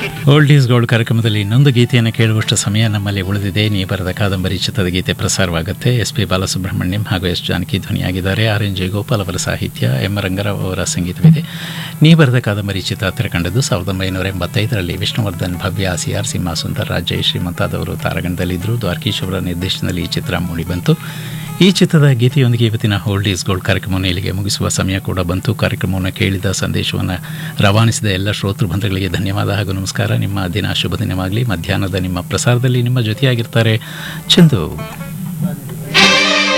old is gold ಕಾರ್ಯಕ್ರಮದಲ್ಲಿ ಇನ್ನೊಂದು ಗೀತೆಯನ್ನು ಕೇಳುವಷ್ಟು ಸಮಯ ನಮ್ಮಲ್ಲಿ ಉಳಿದಿದೆ ನೀ ಬರೆದ ಕಾದಂಬರಿ ಚಿತ್ರದ ಗೀತೆ ಪ್ರಸಾರವಾಗುತ್ತೆ ಎಸ್ ಪಿ ಬಾಲಸುಬ್ರಹ್ಮಣ್ಯಂ ಹಾಗೂ ಎಸ್ ಜಾನಕಿ ಧ್ವನಿಯಾಗಿದ್ದಾರೆ ಆರ್ ಎನ್ ಜಯಗೋಪಾಲ್ ಅವರ ಸಾಹಿತ್ಯ ಎಂ ರಂಗರಾವ್ ಅವರ ಸಂಗೀತವಿದೆ ನೀ ಬರೆದ ಕಾದಂಬರಿ ಚಿತ್ರ ತೆರೆಕಂಡದ್ದು ಸಾವಿರದ ಒಂಬೈನೂರ ಎಂಬತ್ತೈದರಲ್ಲಿ ವಿಷ್ಣುವರ್ಧನ್ ಭವ್ಯ ಸಿ ಆರ್ ಸಿಂಹ ಸುಂದರ್ ರಾಜ್ ಜಯಶ್ರೀ ಮುಂತಾದವರು ತಾರಗಣದಲ್ಲಿದ್ದರು ದ್ವಾರಕೀಶ್ ಅವರ ನಿರ್ದೇಶನದಲ್ಲಿ ಈ ಚಿತ್ರ ಮೂಡಿಬಂತು ಈ ಚಿತ್ರದ ಗೀತೆಯೊಂದಿಗೆ ಇವತ್ತಿನ ಹೋಲ್ಡ್ ಈಸ್ ಗೋಲ್ಡ್ ಕಾರ್ಯಕ್ರಮವನ್ನು ಇಲ್ಲಿಗೆ ಮುಗಿಸುವ ಸಮಯ ಕೂಡ ಬಂತು ಕಾರ್ಯಕ್ರಮವನ್ನು ಕೇಳಿದ ಸಂದೇಶವನ್ನು ರವಾನಿಸಿದ ಎಲ್ಲ ಶ್ರೋತೃ ಬಂಧುಗಳಿಗೆ ಧನ್ಯವಾದ ಹಾಗೂ ನಮಸ್ಕಾರ ನಿಮ್ಮ ದಿನ ಶುಭ ದಿನವಾಗಲಿ ಮಧ್ಯಾಹ್ನದ ನಿಮ್ಮ ಪ್ರಸಾರದಲ್ಲಿ ನಿಮ್ಮ ಜೊತೆಯಾಗಿರ್ತಾರೆ ಚಂದು